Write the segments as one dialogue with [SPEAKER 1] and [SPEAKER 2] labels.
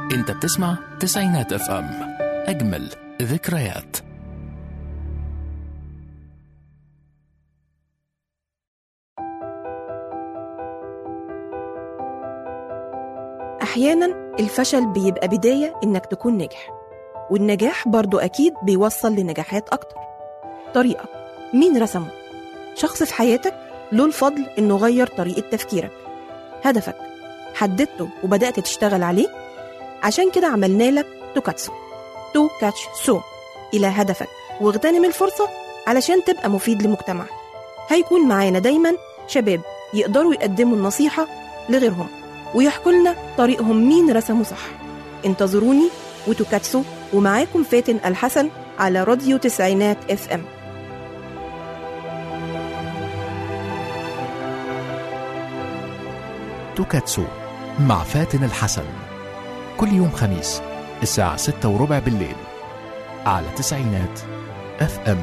[SPEAKER 1] انت بتسمع تسعينات اف ام اجمل ذكريات
[SPEAKER 2] أحيانا الفشل بيبقى بداية إنك تكون ناجح والنجاح برضو أكيد بيوصل لنجاحات أكتر طريقة مين رسمه؟ شخص في حياتك له الفضل إنه غير طريقة تفكيرك هدفك حددته وبدأت تشتغل عليه عشان كده عملنا لك توكاتسو تو كاتش سو إلى هدفك واغتنم الفرصة علشان تبقى مفيد لمجتمعك هيكون معانا دايما شباب يقدروا يقدموا النصيحة لغيرهم ويحكوا لنا طريقهم مين رسمه صح انتظروني وتوكاتسو ومعاكم فاتن الحسن على راديو تسعينات اف ام
[SPEAKER 1] توكاتسو مع فاتن الحسن كل يوم خميس الساعة ستة وربع بالليل على تسعينات اف ام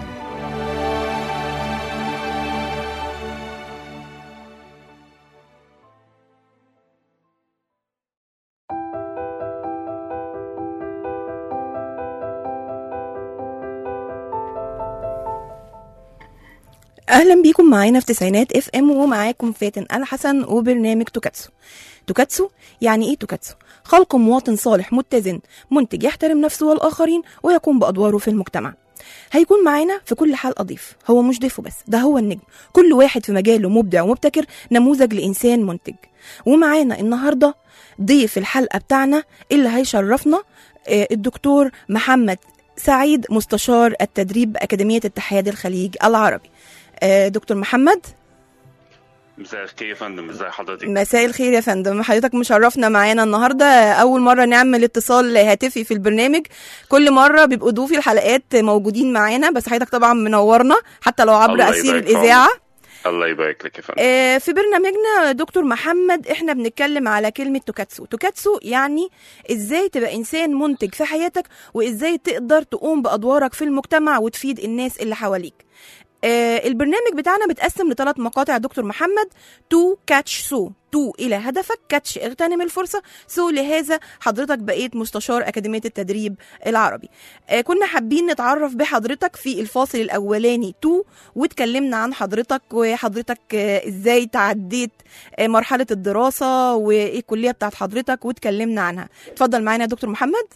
[SPEAKER 2] اهلا بيكم معانا في تسعينات اف ام ومعاكم فاتن الحسن وبرنامج توكاتسو توكاتسو يعني ايه توكاتسو خلق مواطن صالح متزن منتج يحترم نفسه والاخرين ويقوم بادواره في المجتمع هيكون معانا في كل حلقه ضيف هو مش ضيف بس ده هو النجم كل واحد في مجاله مبدع ومبتكر نموذج لانسان منتج ومعانا النهارده ضيف الحلقه بتاعنا اللي هيشرفنا آه، الدكتور محمد سعيد مستشار التدريب بأكاديمية اتحاد الخليج العربي آه، دكتور محمد
[SPEAKER 3] مساء الخير يا فندم ازي حضرتك
[SPEAKER 2] مساء الخير يا فندم حضرتك مشرفنا معانا النهارده اول مره نعمل اتصال هاتفي في البرنامج كل مره بيبقوا ضيوفي الحلقات موجودين معانا بس حضرتك طبعا منورنا حتى لو عبر
[SPEAKER 3] الله
[SPEAKER 2] اسير
[SPEAKER 3] يبارك في
[SPEAKER 2] الاذاعه
[SPEAKER 3] الله يبارك لك يا فندم
[SPEAKER 2] آه، في برنامجنا دكتور محمد احنا بنتكلم على كلمة توكاتسو توكاتسو يعني ازاي تبقى انسان منتج في حياتك وازاي تقدر تقوم بادوارك في المجتمع وتفيد الناس اللي حواليك آه، البرنامج بتاعنا متقسم لثلاث مقاطع يا دكتور محمد تو كاتش سو تو الى هدفك كاتش اغتنم الفرصه سو لهذا حضرتك بقيت مستشار اكاديميه التدريب العربي آه، كنا حابين نتعرف بحضرتك في الفاصل الاولاني تو واتكلمنا عن حضرتك وحضرتك آه، ازاي تعديت آه، مرحله الدراسه وايه الكليه بتاعت حضرتك واتكلمنا عنها اتفضل معانا يا دكتور محمد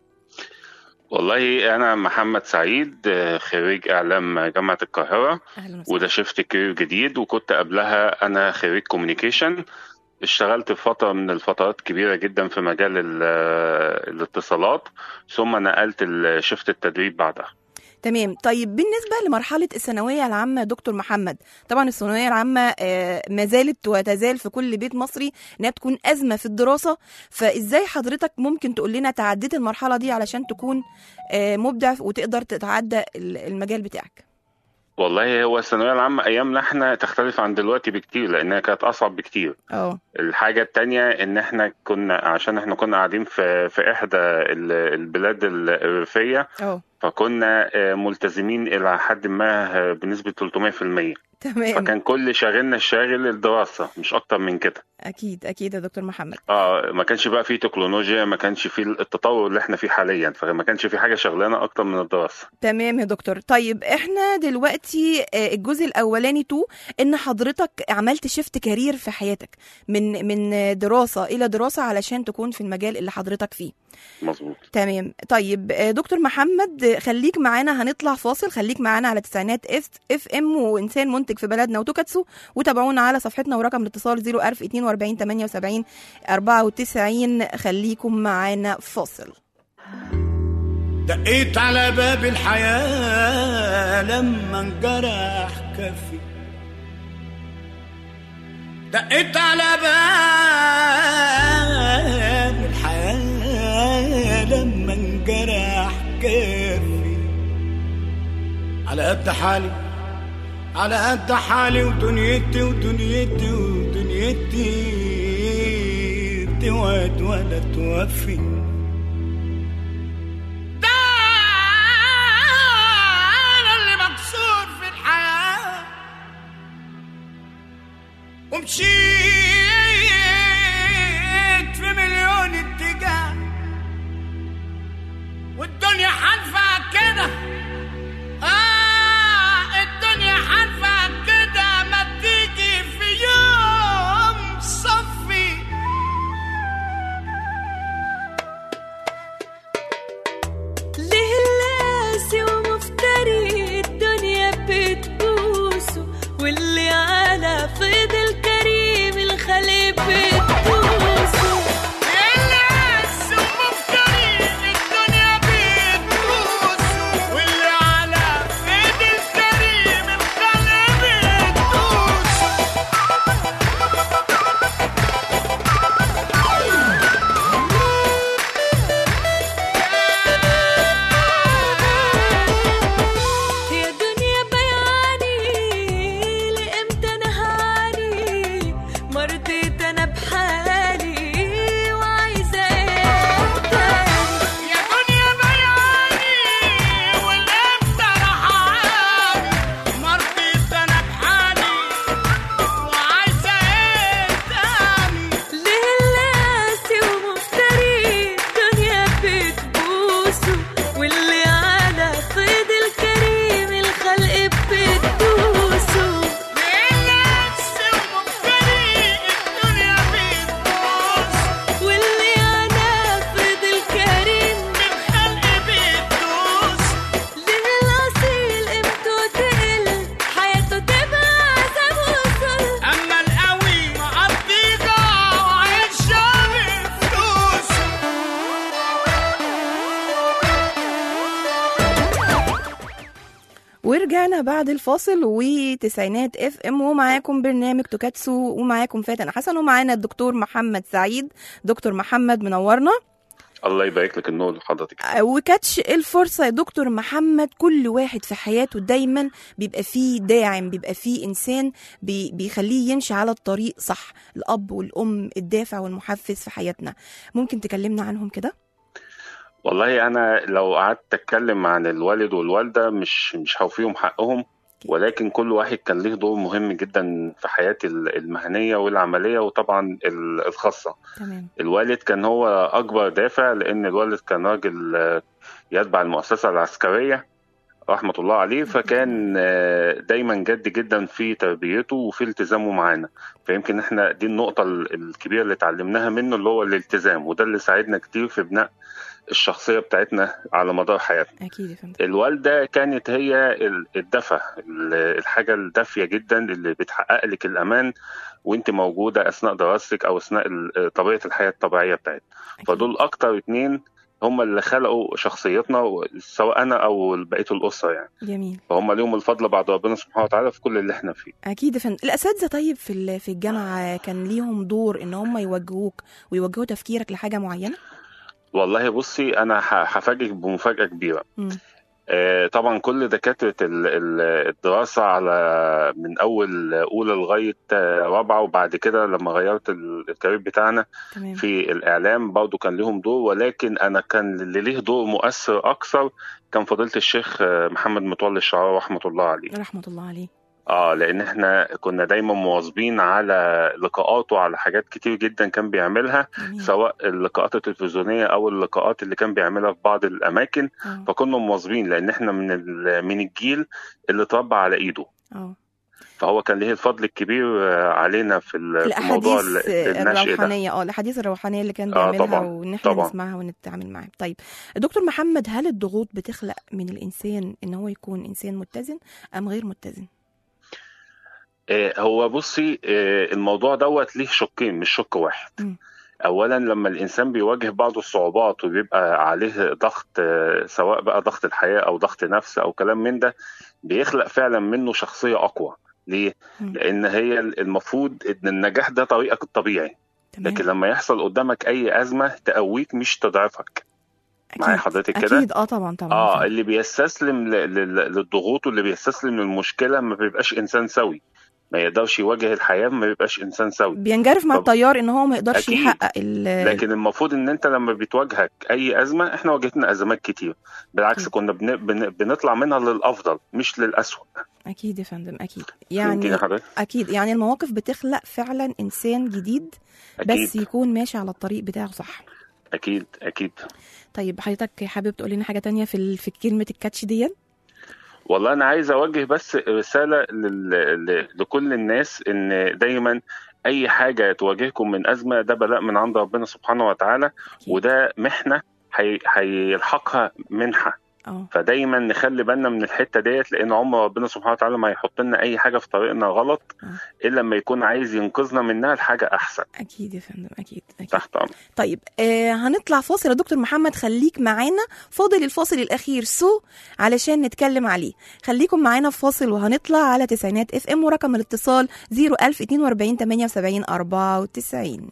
[SPEAKER 3] والله انا محمد سعيد آه، خريج اعلام جامعه القاهره
[SPEAKER 2] اهلا
[SPEAKER 3] وده شفت كارير جديد وكنت قبلها انا خريج كوميونيكيشن اشتغلت في فتره من الفترات كبيره جدا في مجال ال- آه، الاتصالات ثم نقلت شفت التدريب بعدها
[SPEAKER 2] تمام طيب بالنسبه لمرحله الثانويه العامه يا دكتور محمد طبعا الثانويه العامه آه، ما زالت وتزال في كل بيت مصري انها تكون ازمه في الدراسه فازاي حضرتك ممكن تقول لنا تعديت المرحله دي علشان تكون آه، مبدع وتقدر تتعدى ال- المجال بتاعك
[SPEAKER 3] والله هو الثانويه العامه ايامنا احنا تختلف عن دلوقتي بكتير لانها كانت اصعب بكتير
[SPEAKER 2] اه
[SPEAKER 3] الحاجة التانية إن إحنا كنا عشان إحنا كنا قاعدين في في إحدى ال- البلاد الريفية
[SPEAKER 2] اه
[SPEAKER 3] فكنا آه، ملتزمين إلى حد ما آه، بنسبة 300%
[SPEAKER 2] تمام
[SPEAKER 3] فكان كل شاغلنا الشاغل الدراسة مش أكتر من كده
[SPEAKER 2] اكيد اكيد يا دكتور محمد
[SPEAKER 3] اه ما كانش بقى فيه تكنولوجيا ما كانش فيه التطور اللي احنا فيه حاليا فما كانش فيه حاجة شغلانة أكتر من الدراسة
[SPEAKER 2] تمام يا دكتور طيب احنا دلوقتي آه، الجزء الاولاني تو ان حضرتك عملت شيفت كارير في حياتك من من دراسه الى دراسه علشان تكون في المجال اللي حضرتك فيه
[SPEAKER 3] مظبوط
[SPEAKER 2] تمام طيب آه، دكتور محمد آه، خليك معانا هنطلع فاصل خليك معانا على تسعينات اف اف ام وانسان منتج في بلدنا وتوكاتسو وتابعونا على صفحتنا ورقم الاتصال 01042 78 94 خليكم معانا فاصل
[SPEAKER 4] دقيت على باب الحياة لما انجرح كفي دقيت على باب الحياة لما انجرح كفي على قد حالي على قد حالي ودنيتي ودنيتي ودنيتي بتوعد ولا توفي ده انا اللي مكسور في الحياه ومشيت في مليون اتجاه الدنيا حلفة كده آه الدنيا حلفة كده ما تيجي في يوم صفي
[SPEAKER 5] ليه اللاسي ومفتري الدنيا بتبوسه واللي على فيض الكريم الخليق بتبوسه
[SPEAKER 4] الناس ومفتري الدنيا بتبوس واللي على ايد الكريم القلب بتبوس
[SPEAKER 5] يا دنيا بياني لامتى انا هاني مرضيت انا بحالي وعايزه ايه تاني
[SPEAKER 4] يا دنيا بياني والامتى راح اعاني مرضيت انا بحالي وعايزه ايه تاني
[SPEAKER 5] ليه اللاسي ومفتري الدنيا بتبوسه واللي على فيض الكريم الخلق بتدوسه
[SPEAKER 4] الناس ومفتري الدنيا بتبوس
[SPEAKER 5] واللي على فيض الكريم
[SPEAKER 4] الخلق بتدوس
[SPEAKER 5] ليه الأصيل قيمته تقل حياته تبقى عذاب وصل
[SPEAKER 4] اما القوي مقضيها وعيشها بفلوس
[SPEAKER 2] ورجعنا بعد الفاصل وتسعينات اف ام ومعاكم برنامج توكاتسو ومعاكم فاتن حسن ومعانا الدكتور محمد سعيد دكتور محمد منورنا
[SPEAKER 3] الله يبارك لك النور لحضرتك
[SPEAKER 2] آه، وكاتش الفرصة يا دكتور محمد كل واحد في حياته دايما بيبقى فيه داعم بيبقى فيه إنسان بي بيخليه يمشي على الطريق صح الأب والأم الدافع والمحفز في حياتنا ممكن تكلمنا عنهم كده؟
[SPEAKER 3] والله انا لو قعدت اتكلم عن الوالد والوالده مش مش هوفيهم حقهم ولكن كل واحد كان ليه دور مهم جدا في حياتي المهنيه والعمليه وطبعا ال- الخاصه
[SPEAKER 2] تمام
[SPEAKER 3] الوالد كان هو اكبر دافع لان الوالد كان راجل آه، يتبع المؤسسه العسكريه رحمه الله عليه فكان آه، دايما جد جدا في تربيته وفي التزامه معانا فيمكن احنا دي النقطه ال- الكبيره اللي اتعلمناها منه اللي هو الالتزام وده اللي ساعدنا كتير في بناء الشخصيه بتاعتنا على مدار حياتنا
[SPEAKER 2] أكيد يا فندم
[SPEAKER 3] الوالده كانت هي ال- الدفى ال- الحاجه الدافيه جدا اللي بتحقق لك الامان وانت موجوده اثناء دراستك او اثناء ال- طبيعه الحياه الطبيعيه بتاعتنا
[SPEAKER 2] أكيد.
[SPEAKER 3] فدول اكتر اتنين هم اللي خلقوا شخصيتنا سواء انا او بقيه الاسره يعني
[SPEAKER 2] جميل
[SPEAKER 3] فهم ليهم الفضل بعد ربنا سبحانه وتعالى في كل اللي احنا فيه
[SPEAKER 2] أكيد يا فندم الأساتذة طيب في ال- في الجامعة كان ليهم دور إن هم يوجهوك ويوجهوا تفكيرك لحاجة معينة؟
[SPEAKER 3] والله بصي انا ه- هفاجئك بمفاجاه كبيره
[SPEAKER 2] مم.
[SPEAKER 3] آه، طبعا كل دكاتره ال- ال- الدراسه على من اول اولى لغايه آه، رابعه وبعد كده لما غيرت ال- الكارير بتاعنا
[SPEAKER 2] تمام
[SPEAKER 3] في الاعلام برضه كان لهم دور ولكن انا كان اللي ليه دور مؤثر اكثر كان فضيله الشيخ آه، محمد متولي الشعراوي رحمه الله عليه
[SPEAKER 2] رحمة الله عليه
[SPEAKER 3] اه لان احنا كنا دايما مواظبين على لقاءاته على حاجات كتير جدا كان بيعملها
[SPEAKER 2] جميل
[SPEAKER 3] سواء اللقاءات التلفزيونيه او اللقاءات اللي كان بيعملها في بعض الاماكن
[SPEAKER 2] اه
[SPEAKER 3] فكنا مواظبين لان احنا من ال- من الجيل اللي اتربى على ايده
[SPEAKER 2] اه
[SPEAKER 3] فهو كان ليه الفضل الكبير آه، علينا في ال- في موضوع
[SPEAKER 2] الاحاديث
[SPEAKER 3] ال- النشء ده
[SPEAKER 2] الروحانيه اه الاحاديث الروحانيه اللي كان
[SPEAKER 3] آه،
[SPEAKER 2] بيعملها
[SPEAKER 3] طبعاً،
[SPEAKER 2] وان احنا
[SPEAKER 3] طبعاً.
[SPEAKER 2] نسمعها ونتعامل معاها طيب دكتور محمد هل الضغوط بتخلق من الانسان ان هو يكون انسان متزن ام غير متزن
[SPEAKER 3] آه، هو بصي آه، الموضوع دوت ليه شقين مش شق واحد
[SPEAKER 2] مم.
[SPEAKER 3] اولا لما الانسان بيواجه بعض الصعوبات وبيبقى عليه ضغط آه، سواء بقى ضغط الحياه او ضغط نفس او كلام من ده بيخلق فعلا منه شخصيه اقوى ليه؟
[SPEAKER 2] مم.
[SPEAKER 3] لان هي المفروض ان النجاح ده طريقك الطبيعي
[SPEAKER 2] تمام
[SPEAKER 3] لكن لما يحصل قدامك اي ازمه تقويك مش تضعفك معايا
[SPEAKER 2] أكيد.
[SPEAKER 3] حضرتك كده؟
[SPEAKER 2] اكيد اه طبعا طبعا
[SPEAKER 3] اه
[SPEAKER 2] فعلا.
[SPEAKER 3] اللي بيستسلم ل- ل- للضغوط واللي بيستسلم للمشكله ما بيبقاش انسان سوي ما يقدرش يواجه الحياه ما بيبقاش انسان سوي
[SPEAKER 2] بينجرف مع
[SPEAKER 3] طب-
[SPEAKER 2] التيار ان هو ما يقدرش
[SPEAKER 3] أكيد.
[SPEAKER 2] يحقق ال
[SPEAKER 3] لكن المفروض ان انت لما بتواجهك اي ازمه احنا واجهتنا ازمات كتير بالعكس
[SPEAKER 2] أكيد.
[SPEAKER 3] كنا بن... بن... بنطلع منها للافضل مش للاسوء
[SPEAKER 2] اكيد يا فندم اكيد
[SPEAKER 3] فهمتني
[SPEAKER 2] يعني
[SPEAKER 3] يا حضرتك
[SPEAKER 2] اكيد يعني المواقف بتخلق فعلا انسان جديد
[SPEAKER 3] اكيد
[SPEAKER 2] بس يكون ماشي على الطريق بتاعه صح
[SPEAKER 3] اكيد اكيد
[SPEAKER 2] طيب حضرتك حابب تقول لنا حاجه تانية في ال- في كلمه الكاتش دي
[SPEAKER 3] والله انا عايز اوجه بس رساله لل... ل- لكل الناس ان دايما اي حاجه تواجهكم من ازمه ده بلاء من عند ربنا سبحانه وتعالى وده محنه هي... هيلحقها منحه
[SPEAKER 2] اه
[SPEAKER 3] فدايما نخلي بالنا من الحته ديت لان عمر ربنا سبحانه وتعالى ما يحط لنا اي حاجه في طريقنا غلط
[SPEAKER 2] آه.
[SPEAKER 3] الا لما يكون عايز ينقذنا منها لحاجه احسن
[SPEAKER 2] اكيد يا فندم اكيد اكيد
[SPEAKER 3] تحت امر
[SPEAKER 2] طيب آه هنطلع فاصل يا دكتور محمد خليك معانا فاضل الفاصل الاخير سو علشان نتكلم عليه خليكم معانا في فاصل وهنطلع على تسعينات اف ام ورقم الاتصال 01042 78 94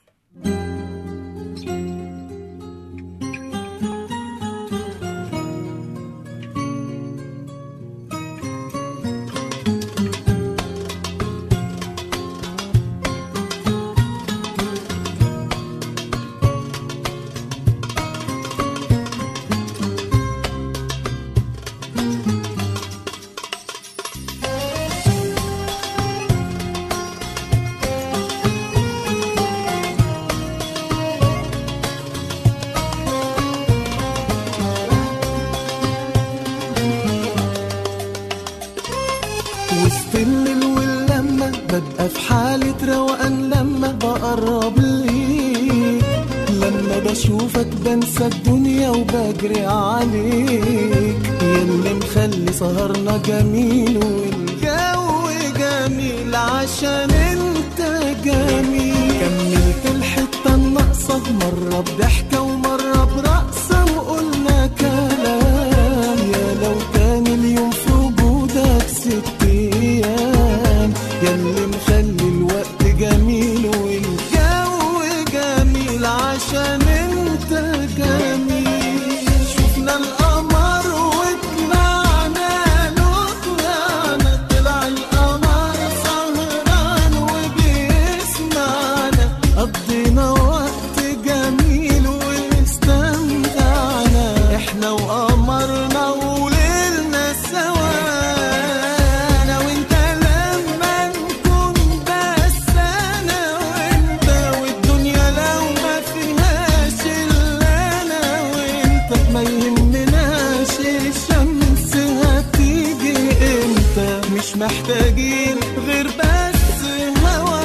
[SPEAKER 6] وسط الليل واللمة ببقى في حالة روقان لما بقرب ليك لما بشوفك بنسى الدنيا وبجري عليك ياللي مخلي سهرنا جميل والجو جميل عشان انت جميل كملت الحتة الناقصة مرة بضحكة ومرة برقصة وقلنا كلام يا لو كان اليوم في وجودك ست ايام ياللي مخلي الوقت جميل والجو جميل عشان انت جميل شفنا القمر وطلعنا له طلعنا طلع القمر سهران وبيسمعنا قضينا وقت جميل واستمتعنا احنا وقمرنا وليلنا سوا انا وانت لما نكون بس انا وانت والدنيا لو ما فيهاش الا انا وانت ما يهمناش الشمس هتيجي امتى مش محتاجين غير بس هوا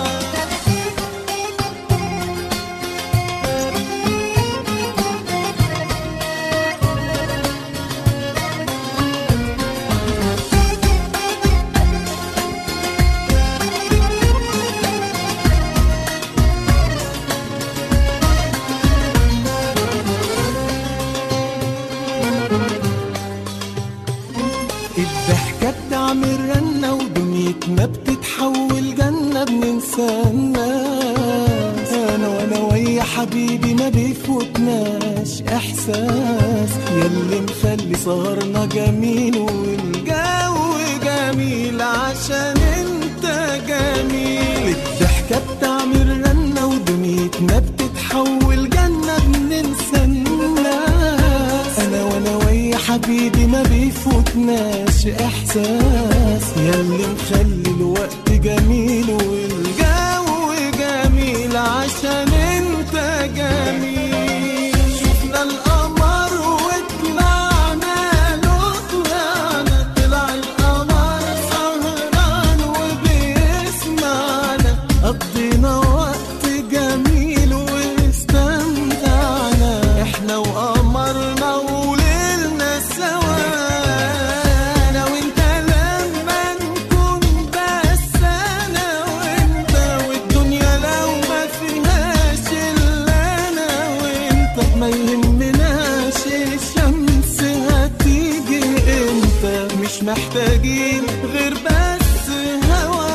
[SPEAKER 6] الضحكة بتعمل رنة ودنيتنا بتتحول جنة بننسى الناس أنا وأنا ويا حبيبي ما بيفوتناش إحساس ياللي مخلي سهرنا جميل والجو جميل عشان أنت جميل الضحكة بتعمل رنة ودنيتنا بتتحول جنة بننسى الناس أنا وأنا ويا حبيبي ما بيفوتناش إحساس ياللي مخلي الوقت جميل والجو جميل عشان أنت جميل شفنا القمر وطلعنا له طلعنا طلع القمر سهران وبيسمعنا قضينا وقت جميل واستمتعنا احنا وقمرنا وليلنا سوا انا وانت لما نكون بس انا وانت والدنيا لو ما فيهاش الا انا وانت ما يهمناش الشمس هتيجي امتى مش محتاجين غير بس هوا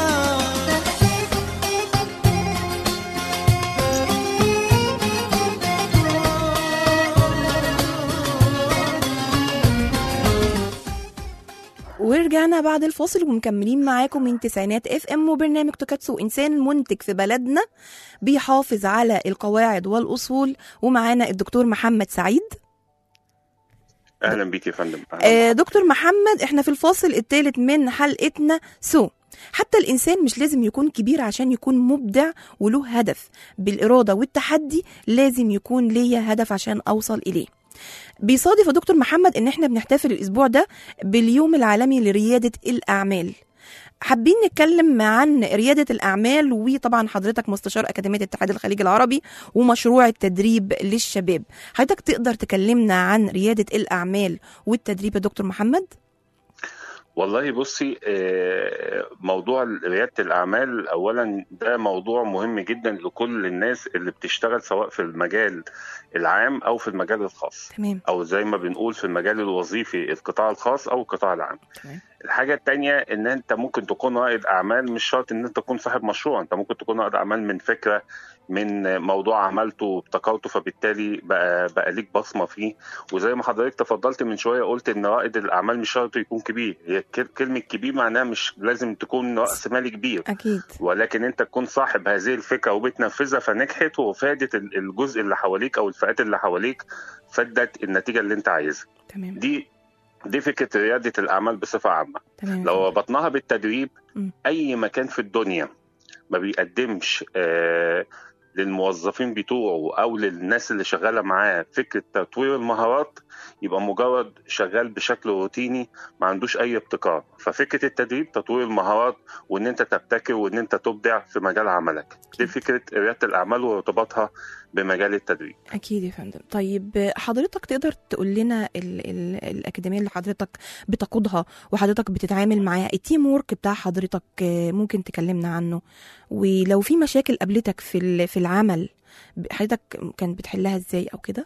[SPEAKER 2] ورجعنا بعد الفاصل ومكملين معاكم من تسعينات اف ام وبرنامج توكاتسو انسان منتج في بلدنا بيحافظ على القواعد والاصول ومعانا الدكتور محمد سعيد
[SPEAKER 3] اهلا بيك يا فندم أهلاً.
[SPEAKER 2] آه دكتور محمد احنا في الفاصل الثالث من حلقتنا سو حتى الإنسان مش لازم يكون كبير عشان يكون مبدع وله هدف بالإرادة والتحدي لازم يكون ليا هدف عشان أوصل إليه بيصادف يا دكتور محمد ان احنا بنحتفل الاسبوع ده باليوم العالمي لرياده الاعمال حابين نتكلم عن ريادة الأعمال وطبعا حضرتك مستشار أكاديمية اتحاد الخليج العربي ومشروع التدريب للشباب حضرتك تقدر تكلمنا عن ريادة الأعمال والتدريب يا دكتور محمد؟
[SPEAKER 3] والله بصي آه، موضوع ريادة الأعمال أولا ده موضوع مهم جدا لكل الناس اللي بتشتغل سواء في المجال العام أو في المجال الخاص
[SPEAKER 2] تمام
[SPEAKER 3] أو زي ما بنقول في المجال الوظيفي القطاع الخاص أو القطاع العام
[SPEAKER 2] تمام
[SPEAKER 3] الحاجة التانية إن أنت ممكن تكون رائد أعمال مش شرط إن أنت تكون صاحب مشروع أنت ممكن تكون رائد أعمال من فكرة من موضوع عملته وابتكرته فبالتالي بقى, بقى ليك بصمة فيه وزي ما حضرتك تفضلت من شوية قلت إن رائد الأعمال مش شرط يكون كبير هي كل- كلمة كبير معناها مش لازم تكون رأس مالي كبير
[SPEAKER 2] أكيد
[SPEAKER 3] ولكن انت تكون صاحب هذه الفكره وبتنفذها فنجحت وفادت ال- الجزء اللي حواليك او الفئات اللي حواليك فادت النتيجه اللي انت عايزها
[SPEAKER 2] تمام
[SPEAKER 3] دي دي فكره رياده الاعمال بصفه عامه
[SPEAKER 2] تمام
[SPEAKER 3] لو ربطناها بالتدريب
[SPEAKER 2] مم.
[SPEAKER 3] اي مكان في الدنيا ما بيقدمش آه للموظفين بتوعه او للناس اللي شغاله معاه فكره تطوير المهارات يبقى مجرد شغال بشكل روتيني ما عندوش اي ابتكار ففكره التدريب تطوير المهارات وان انت تبتكر وان انت تبدع في مجال عملك دي فكره رياده الاعمال وارتباطها بمجال التدريب
[SPEAKER 2] أكيد يا فندم طيب حضرتك تقدر تقول لنا ال ال الأكاديمية اللي حضرتك بتقودها وحضرتك بتتعامل معاها التيم وورك بتاع حضرتك آه، ممكن تكلمنا عنه ولو في مشاكل قابلتك في ال- في العمل حضرتك كانت بتحلها ازاي او كده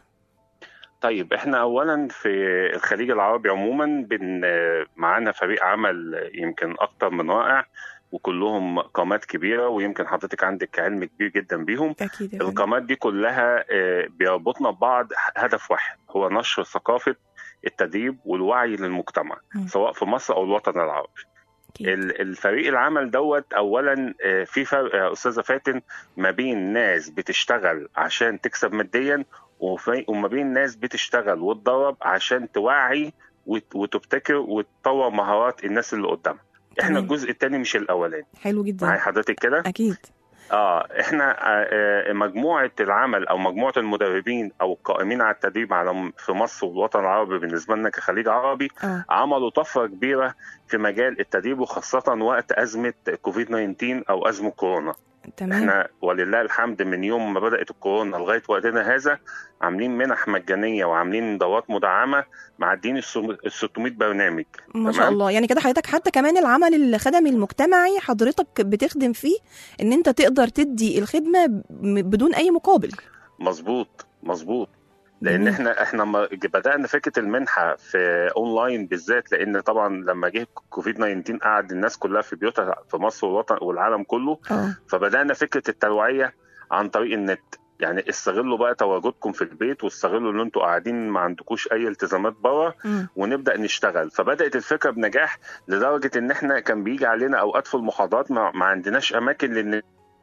[SPEAKER 3] طيب احنا اولا في الخليج العربي عموما بن معانا فريق عمل يمكن اكتر من رائع وكلهم قامات كبيره ويمكن حضرتك عندك علم كبير جدا بيهم
[SPEAKER 2] اكيد يا فندم
[SPEAKER 3] القامات دي كلها آه، بيربطنا ببعض هدف واحد هو نشر ثقافه التدريب والوعي للمجتمع
[SPEAKER 2] مم.
[SPEAKER 3] سواء في مصر او الوطن العربي
[SPEAKER 2] أكيد.
[SPEAKER 3] ال- الفريق العمل دوت اولا آه، في فرق يا استاذه فاتن ما بين ناس بتشتغل عشان تكسب ماديا وفي- وما بين ناس بتشتغل وتدرب عشان توعي وت- وتبتكر وتطور مهارات الناس اللي قدامها احنا
[SPEAKER 2] تمام.
[SPEAKER 3] الجزء الثاني مش الاولاني
[SPEAKER 2] حلو
[SPEAKER 3] معايا
[SPEAKER 2] جدا
[SPEAKER 3] حضرتك كده
[SPEAKER 2] اكيد
[SPEAKER 3] اه احنا آه، آه، مجموعه العمل او مجموعه المدربين او القائمين على التدريب على م- في مصر والوطن العربي بالنسبه لنا كخليج عربي
[SPEAKER 2] اه
[SPEAKER 3] عملوا طفره كبيره في مجال التدريب وخاصه وقت ازمه كوفيد 19 او ازمه كورونا
[SPEAKER 2] تمام
[SPEAKER 3] احنا ولله الحمد من يوم ما بدات الكورونا لغايه وقتنا هذا عاملين منح مجانيه وعاملين دورات مدعمه معدين ال 600 برنامج
[SPEAKER 2] ما شاء
[SPEAKER 3] تمام؟
[SPEAKER 2] الله يعني كده حضرتك حتى كمان العمل الخدمي المجتمعي حضرتك بتخدم فيه ان انت تقدر تدي الخدمه ب- بدون اي مقابل
[SPEAKER 3] مظبوط مظبوط لان
[SPEAKER 2] جميل.
[SPEAKER 3] احنا احنا ما بدانا فكره المنحه في اونلاين بالذات لان طبعا لما جه كوفيد 19 قعد الناس كلها في بيوتها في مصر والوطن والعالم كله
[SPEAKER 2] اه
[SPEAKER 3] فبدانا فكره التوعيه عن طريق النت يعني استغلوا بقى تواجدكم في البيت واستغلوا ان انتوا قاعدين ما عندكوش اي التزامات بره
[SPEAKER 2] مم.
[SPEAKER 3] ونبدا نشتغل فبدات الفكره بنجاح لدرجه ان احنا كان بيجي علينا اوقات في المحاضرات ما, ما عندناش اماكن لان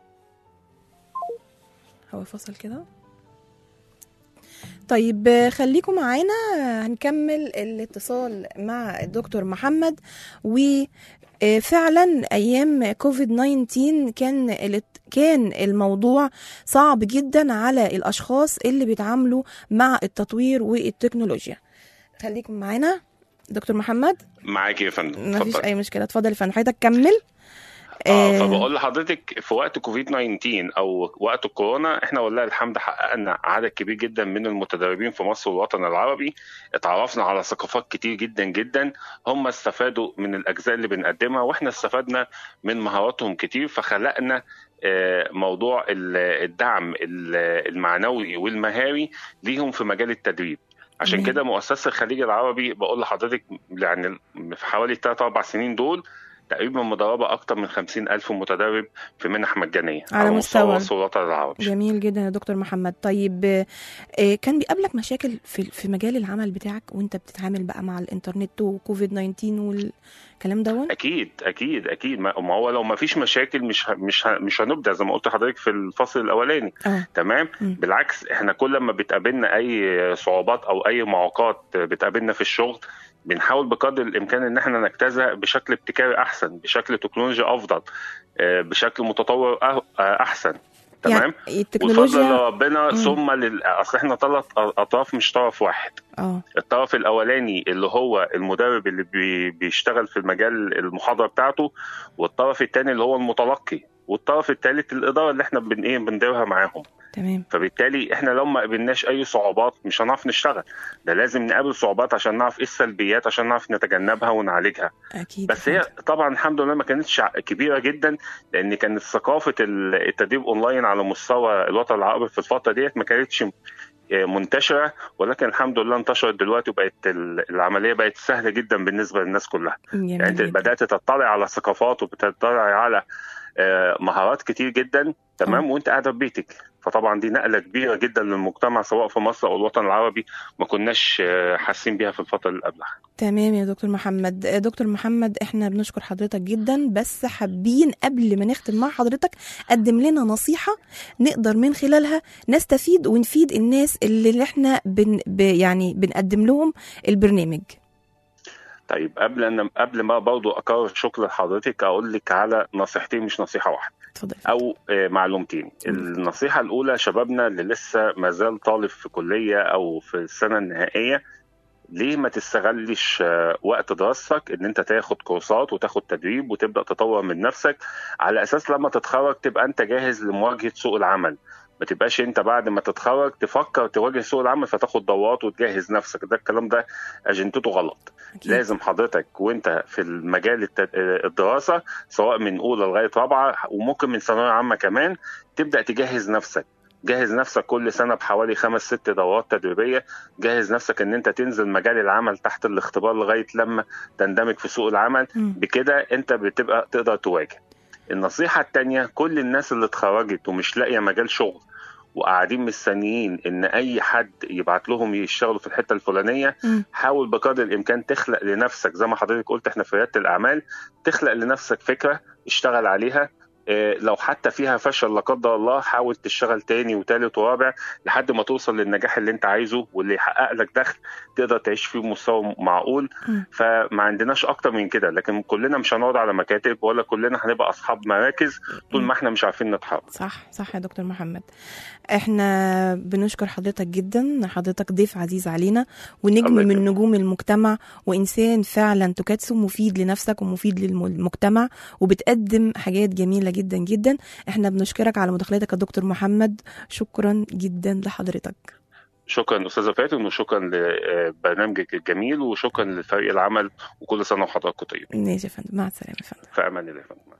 [SPEAKER 2] هو فصل كده طيب آه، خليكم معانا آه، هنكمل الاتصال مع الدكتور محمد وفعلا ايام كوفيد 19 كان الات- كان الموضوع صعب جدا على الاشخاص اللي بيتعاملوا مع التطوير والتكنولوجيا خليكم معانا دكتور محمد
[SPEAKER 3] معاك يا فندم
[SPEAKER 2] ما فيش
[SPEAKER 3] اتفضل.
[SPEAKER 2] اي مشكله اتفضل يا فندم حضرتك كمل
[SPEAKER 3] اه
[SPEAKER 2] آه،
[SPEAKER 3] فبقول لحضرتك في وقت كوفيد 19 او وقت الكورونا احنا والله الحمد حققنا عدد كبير جدا من المتدربين في مصر والوطن العربي اتعرفنا على ثقافات كتير جدا جدا هم استفادوا من الاجزاء اللي بنقدمها واحنا استفدنا من مهاراتهم كتير فخلقنا آه، موضوع ال- الدعم ال- المعنوي والمهاري ليهم في مجال التدريب عشان
[SPEAKER 2] تمام.
[SPEAKER 3] كده مؤسسه الخليج العربي بقول لحضرتك يعني في حوالي 3 4 سنين دول تقريبا مدربه اكتر من 50 الف متدرب في منح مجانيه
[SPEAKER 2] على مستوى.
[SPEAKER 3] مصر والوطن العربي
[SPEAKER 2] جميل جدا يا دكتور محمد طيب آه، آه، كان بيقابلك مشاكل في في مجال العمل بتاعك وانت بتتعامل بقى مع الانترنت وكوفيد 19 والكلام دون
[SPEAKER 3] اكيد اكيد اكيد ما ما هو لو ما فيش مشاكل مش ه- مش ه- مش هنبدع زي ما قلت لحضرتك في الفصل الاولاني
[SPEAKER 2] اه
[SPEAKER 3] تمام
[SPEAKER 2] مم.
[SPEAKER 3] بالعكس احنا كل ما بتقابلنا اي صعوبات او اي معوقات بتقابلنا في الشغل بنحاول بقدر الامكان ان احنا نجتازها بشكل ابتكاري احسن بشكل تكنولوجي افضل آه، بشكل متطور أه- آه، احسن تمام
[SPEAKER 2] يعني
[SPEAKER 3] والفضل
[SPEAKER 2] التكنولوجيا
[SPEAKER 3] لربنا
[SPEAKER 2] مم.
[SPEAKER 3] ثم لل... اصل احنا ثلاث اطراف مش طرف واحد
[SPEAKER 2] اه
[SPEAKER 3] الطرف الاولاني اللي هو المدرب اللي بي... بيشتغل في المجال المحاضره بتاعته والطرف الثاني اللي هو المتلقي والطرف الثالث الاداره اللي احنا بن ايه بنديرها معاهم
[SPEAKER 2] تمام
[SPEAKER 3] فبالتالي احنا لو ما قابلناش اي صعوبات مش هنعرف نشتغل ده لازم نقابل صعوبات عشان نعرف ايه السلبيات عشان نعرف نتجنبها ونعالجها
[SPEAKER 2] اكيد
[SPEAKER 3] بس هي طبعا الحمد لله ما كانتش ع- كبيره جدا لان كانت ثقافه ال- التدريب اونلاين على مستوى الوطن العربي في الفتره ديت ما كانتش آه، منتشره ولكن الحمد لله انتشرت دلوقتي وبقت ال- العمليه بقت سهله جدا بالنسبه للناس كلها
[SPEAKER 2] جميل
[SPEAKER 3] يعني انت
[SPEAKER 2] جدا.
[SPEAKER 3] بدات تطلع على ثقافات وبتطلع على آه، مهارات كتير جدا تمام وانت قاعده في بيتك فطبعا دي نقله كبيره جدا للمجتمع سواء في مصر او الوطن العربي ما كناش آه، حاسين بيها في الفتره اللي قبلها
[SPEAKER 2] تمام يا دكتور محمد آه، دكتور محمد احنا بنشكر حضرتك جدا بس حابين قبل ما نختم مع حضرتك قدم لنا نصيحة نقدر من خلالها نستفيد ونفيد الناس اللي اللي احنا بن ب يعني بنقدم لهم البرنامج
[SPEAKER 3] طيب قبل ان قبل ما برضو اكرر شكر لحضرتك اقول لك على نصيحتين مش نصيحه واحده
[SPEAKER 2] اتفضل
[SPEAKER 3] او آه، معلومتين النصيحه الاولى شبابنا اللي لسه ما زال طالب في كليه او في السنه النهائيه ليه ما تستغلش آه، وقت دراستك ان انت تاخد كورسات وتاخد تدريب وتبدا تطور من نفسك على اساس لما تتخرج تبقى انت جاهز لمواجهه سوق العمل ما تبقاش انت بعد ما تتخرج تفكر تواجه سوق العمل فتاخد دورات وتجهز نفسك ده الكلام ده اجندته غلط
[SPEAKER 2] أكيد.
[SPEAKER 3] لازم حضرتك وانت في المجال الت- الدراسه سواء من اولى لغايه رابعه وممكن من ثانويه عامه كمان تبدا تجهز نفسك جهز نفسك كل سنه بحوالي خمس ست دورات تدريبيه جهز نفسك ان انت تنزل مجال العمل تحت الاختبار لغايه لما تندمج في سوق العمل
[SPEAKER 2] مم.
[SPEAKER 3] بكده انت بتبقى تقدر تواجه النصيحه التانية كل الناس اللي اتخرجت ومش لاقيه مجال شغل وقاعدين مستنيين ان اي حد يبعت لهم يشتغلوا في الحته الفلانيه
[SPEAKER 2] مم.
[SPEAKER 3] حاول بقدر الامكان تخلق لنفسك زي ما حضرتك قلت احنا في رياده الاعمال تخلق لنفسك فكره اشتغل عليها اه، لو حتى فيها فشل لا قدر الله حاول تشتغل تاني وتالت ورابع لحد ما توصل للنجاح اللي انت عايزه واللي يحقق لك دخل تقدر تعيش فيه بمستوى معقول
[SPEAKER 2] مم.
[SPEAKER 3] فما عندناش اكتر من كده لكن كلنا مش هنقعد على مكاتب ولا كلنا هنبقى اصحاب مراكز طول ما احنا مش عارفين نتحرك
[SPEAKER 2] صح صح يا دكتور محمد احنا بنشكر حضرتك جدا حضرتك ضيف عزيز علينا ونجم
[SPEAKER 3] الله
[SPEAKER 2] من
[SPEAKER 3] يكرمك.
[SPEAKER 2] نجوم المجتمع وانسان فعلا تكاتسو مفيد لنفسك ومفيد للمجتمع وبتقدم حاجات جميله جدا جدا احنا بنشكرك على مداخلتك يا دكتور محمد شكرا جدا لحضرتك
[SPEAKER 3] شكرا استاذه فاتن وشكرا لبرنامجك الجميل وشكرا لفريق العمل وكل سنه وحضراتكم طيبين
[SPEAKER 2] ماشي يا فندم مع السلامه يا فندم
[SPEAKER 3] في امان الله يا فندم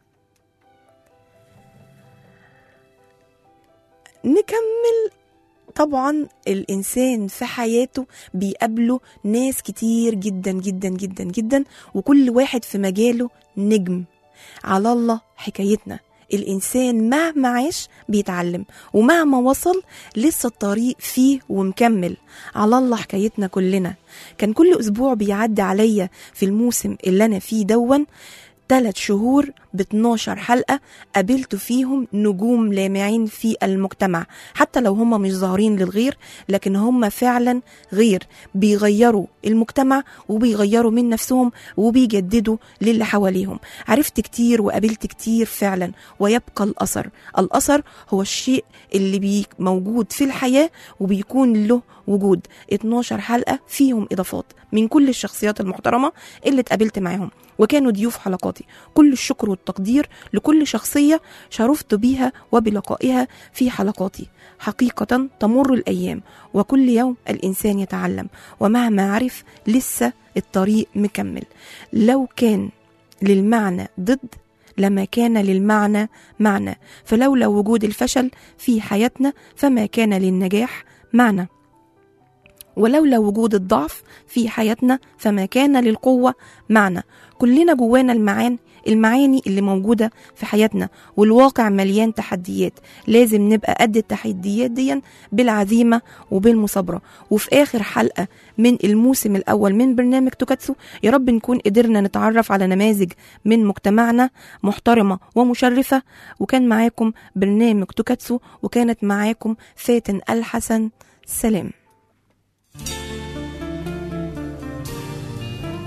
[SPEAKER 2] نكمل طبعا الانسان في حياته بيقابله ناس كتير جدا جدا جدا جدا وكل واحد في مجاله نجم على الله حكايتنا الانسان مهما عاش بيتعلم ومهما وصل لسه الطريق فيه ومكمل على الله حكايتنا كلنا كان كل اسبوع بيعدي عليا في الموسم اللي انا فيه دون ثلاث شهور ب 12 حلقة قابلت فيهم نجوم لامعين في المجتمع حتى لو هم مش ظاهرين للغير لكن هم فعلا غير بيغيروا المجتمع وبيغيروا من نفسهم وبيجددوا للي حواليهم عرفت كتير وقابلت كتير فعلا ويبقى الأثر الأثر هو الشيء اللي بي موجود في الحياة وبيكون له وجود 12 حلقة فيهم إضافات من كل الشخصيات المحترمة اللي اتقابلت معاهم وكانوا ضيوف حلقاتي كل الشكر والتقدير لكل شخصية شرفت بيها وبلقائها في حلقاتي حقيقة تمر الأيام وكل يوم الإنسان يتعلم ومهما عرف لسه الطريق مكمل لو كان للمعنى ضد لما كان للمعنى معنى فلولا وجود الفشل في حياتنا فما كان للنجاح معنى ولولا وجود الضعف في حياتنا فما كان للقوة معنى كلنا جوانا المعان المعاني اللي موجودة في حياتنا والواقع مليان تحديات لازم نبقى قد التحديات دي بالعزيمة وبالمصابرة وفي آخر حلقة من الموسم الأول من برنامج توكاتسو يا رب نكون قدرنا نتعرف على نماذج من مجتمعنا محترمة ومشرفة وكان معاكم برنامج توكاتسو وكانت معاكم فاتن الحسن سلام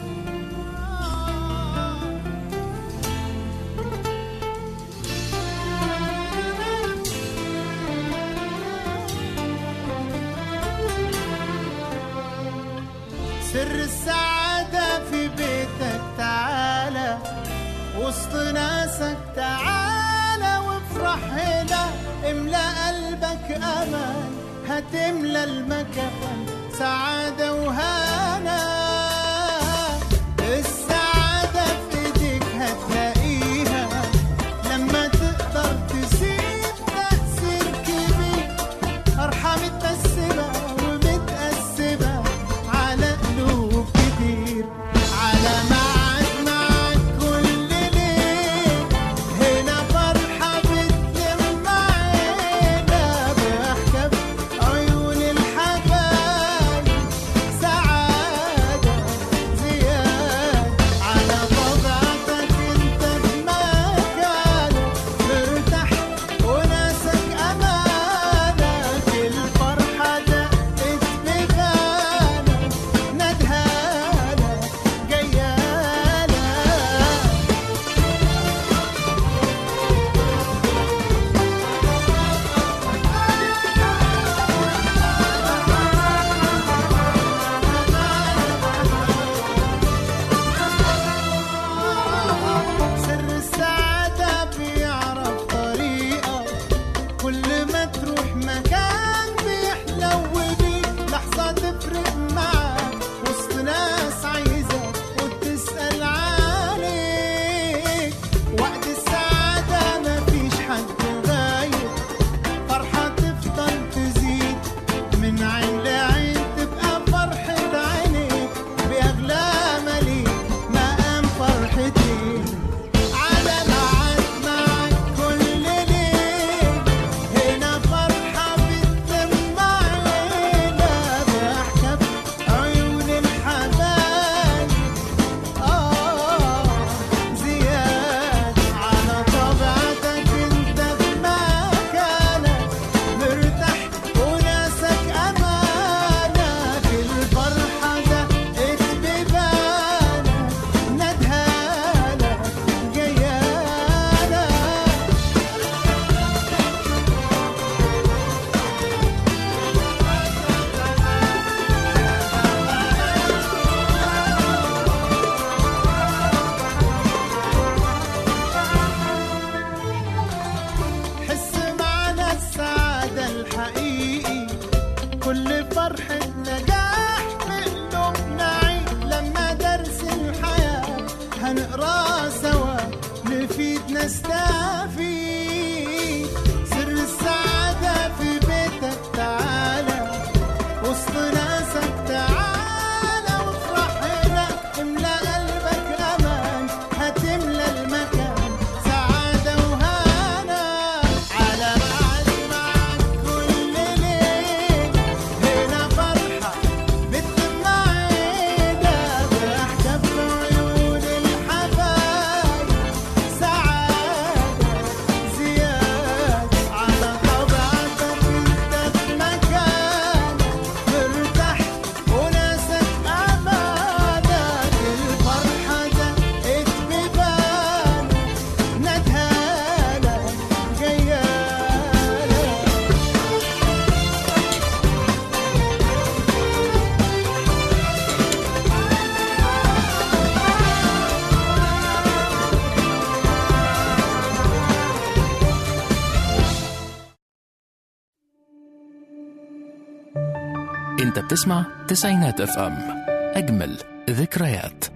[SPEAKER 6] وسط ناسك تعالى وافرح هنا املأ قلبك أمان هتملى المكان سعادة وهنا السعادة في ايديك هتلاقيها لما تقدر تسيب تأثير كبير فرحة متقسمة ومتقسمة على قلوب كتير على معك معك كل ليل هنا فرحة بتلم عينا بحكم عيون الحبايب سعادة زيادة على طبيعتك انت في مكانك مرتاح وناسك امانك الفرحة دقت ببانك ندهانك جيالك سر السعادة بيعرف طريقة كل ما تروح مكان بيحلو بيك لحظة تفرق معاك وسط ناس عايزة وبتسأل عليك وقت السعادة مفيش حد غايب فرحة تفضل تزيد من عين لعين تبقى فرحة عينيك بأغلى مليك مقام فرحتي على معك معك كل ليل هنا فرحة بتلم عينا ضحكة عيون الحبايب آه زياد على طبيعتك انت في مكانك مرتاح وناسك امانك الفرحة دقت ببانك ندهالك جيالك حس معنا السعادة الحقيقي كل فرحة نجاح بقلوب نعيم لما درس الحياة هنقراه سوا نفيد نستفيد سر السعادة في بيتك تعالى وسط ناسك تعالى وافرح هنا املى قلبك امان هتملى المكان سعادة وهنا على معك معك كل ليل هنا فرحة بتلم عينا ضحكة في عيون الحبايب سعادة زيادة على طبيعتك انت في مكانك مرتاح وناسك امانك الفرحة دقت ببانك ندهالك جيالك
[SPEAKER 1] انت بتسمع تسعينات اف ام اجمل ذكريات